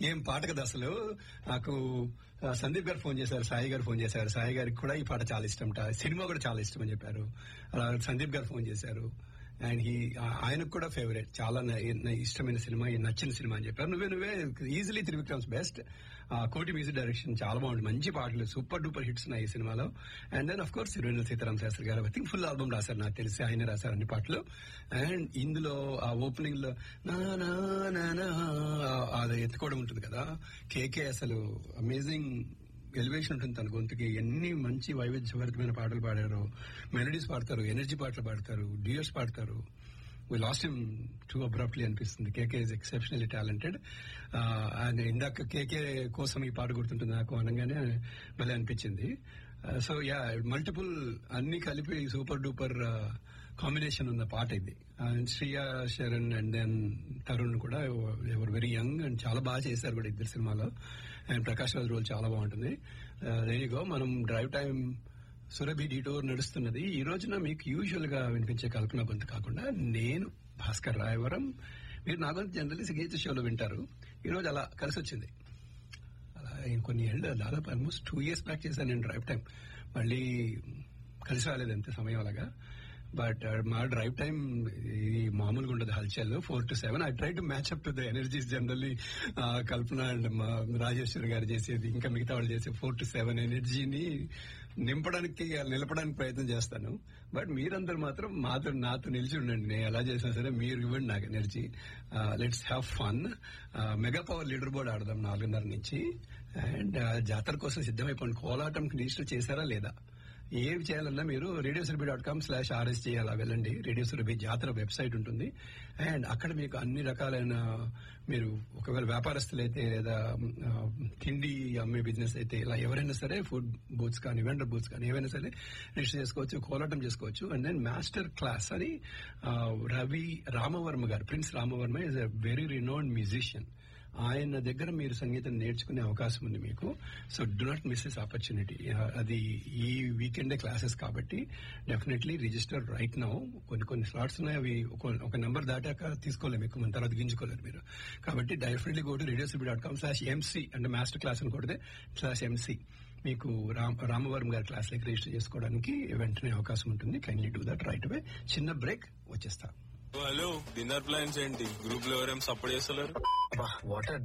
ఏం పాట కదా అసలు నాకు ఆ, సందీప్ గారు ఫోన్ చేశారు సాయి గారు ఫోన్ చేశారు సాయి గారికి కూడా ఈ పాట చాలా ఇష్టం సినిమా కూడా చాలా ఇష్టం అని చెప్పారు అలా సందీప్ గారు ఫోన్ చేశారు అండ్ హీ ఆయనకు కూడా ఫేవరెట్ చాలా న- న- ఇష్టమైన సినిమా ఈ నచ్చిన సినిమా అని చెప్పారు నువ్వే నువ్వే easily Trivikram's best Koti music direction చాలా బాగుంది మంచి పాటలు సూపర్ డూపర్ హిట్స్ ఉన్నాయి ఈ సినిమాలో and then of course Sirivennela Seetharama Sastry garu I think full album రాశారు నాకు తెలిసి ఆయన రాశారు అన్ని పాటలు అండ్ ఇందులో ఆ ఓపెనింగ్ లో నా నా నా నా ఆ- అది ఎత్తుకోవడం ఉంటుంది కదా కేకే అసలు అమేజింగ్ ఎలివేషన్ ఉంటుంది తన గొంతుకి ఎన్ని మంచి వైవిధ్యభరితమైన పాటలు పాడారు మెలడీస్ పాడతారు ఎనర్జీ పాటలు పాడతారు డ్యూయర్స్ పాడతారు we lost him too abruptly అనిపిస్తుంది KK is exceptionally talented and ఇందాక కేకే కోసం ఈ పాట గుర్తుంటుంది నాకు అనగానే భలే అనిపించింది సో యా మల్టిపుల్ అన్ని కలిపి సూపర్ డూపర్ కాంబినేషన్ ఉన్న పాట ఇది and Shriya Saran and then Tarun కూడా ఎవరు వెరీ యంగ్ అండ్ చాలా బాగా చేశారు కూడా ఇద్దరు సినిమాలో అండ్ ప్రకాష్ రాజ్ రోల్ చాలా బాగుంటుంది రేడిగో మనం డ్రైవ్ టైం సురభి డీటోర్ నడుస్తున్నది ఈ రోజున మీకు యూజువల్ గా వినిపించే కల్పన గొంతు కాకుండా నేను భాస్కర్ రాయవరం మీరు నా గొంతు జనరల్లీ సంగీత షోలో వింటారు ఈ రోజు అలా కలిసి వచ్చింది అలా కొన్ని ఏళ్ళు దాదాపు ఆల్మోస్ట్ టూ ఇయర్స్ బ్యాక్ చేశాను నేను డ్రైవ్ టైం మళ్ళీ కలిసి రాలేదు అంతే సమయం అలాగా బట్ మా డ్రైవ్ టైం ఇది మామూలుగా ఉండదు హల్చల్ four to seven I try to match up to the energies generally Kalpana and మా రాజేశ్వరి గారు చేసేది ఇంకా మిగతా వాళ్ళు చేసే ఫోర్ టు సెవెన్ ఎనర్జీని నింపడానికి నిలపడానికి ప్రయత్నం చేస్తాను బట్ మీరందరూ మాత్రం మాతో నాతో నిలిచి ఉండండి నేను ఎలా చేసినా సరే మీరు ఇవ్వండి నాకు energy let's have fun mega power leader board ఆడదాం నాలుగున్నర నుంచి అండ్ జాతర కోసం సిద్ధమైపోండి కోలాటంకి రిజిస్టర్ చేశారా లేదా ఏవి చేయాలన్నా మీరు radio Surabhi dot com slash RS చేయాలా వెళ్ళండి రేడియో సురభి జాతర వెబ్సైట్ ఉంటుంది అండ్ అక్కడ మీకు అన్ని రకాలైన మీరు ఒకవేళ వ్యాపారస్తులైతే లేదా ఆ, తిండి అమ్మే బిజినెస్ అయితే ఇలా ఎవరైనా సరే ఫుడ్ బూత్స్ కానీ వెండర్ బూత్స్ కానీ ఏవైనా సరే రిజిస్టర్ చేసుకోవచ్చు కోలాటం చేసుకోవచ్చు అండ్ దెన్ మాస్టర్ క్లాస్ అని ఆ, రవి రామవర్మ గారు prince Ramavarma is a very renowned musician ఆయన దగ్గర మీరు సంగీతం నేర్చుకునే అవకాశం ఉంది మీకు so do not miss this opportunity అది ఈ వీకెండే క్లాసెస్ కాబట్టి డెఫినెట్లీ రిజిస్టర్ రైట్ నౌ కొన్ని కొన్ని స్లాట్స్ ఉన్నాయి అవి ఒక- ఒక నెంబర్ దాటాక తీసుకోలేము ఎక్కువ మన తర్వాత గింజుకోలేరు మీరు కాబట్టి డెఫినెట్లీ గో టు రేడియోసిబి డాట్ కామ్ స్లాష్ ఎంసీ అంటే మాస్టర్ క్లాస్ అని కొడితే స్లాష్ ఎంసీ మీకు రామ్ రామవరం గారి క్లాస్ లకి రిజిస్టర్ చేసుకోవడానికి వెంటనే అవకాశం ఉంటుంది kindly do that right away చిన్న బ్రేక్ వచ్చేస్తా హలో డిన్నర్ ప్లాన్స్ ఏంటి గ్రూప్ లో ఎవరేం సపోర్ట్ చేస్తలేరు వాట్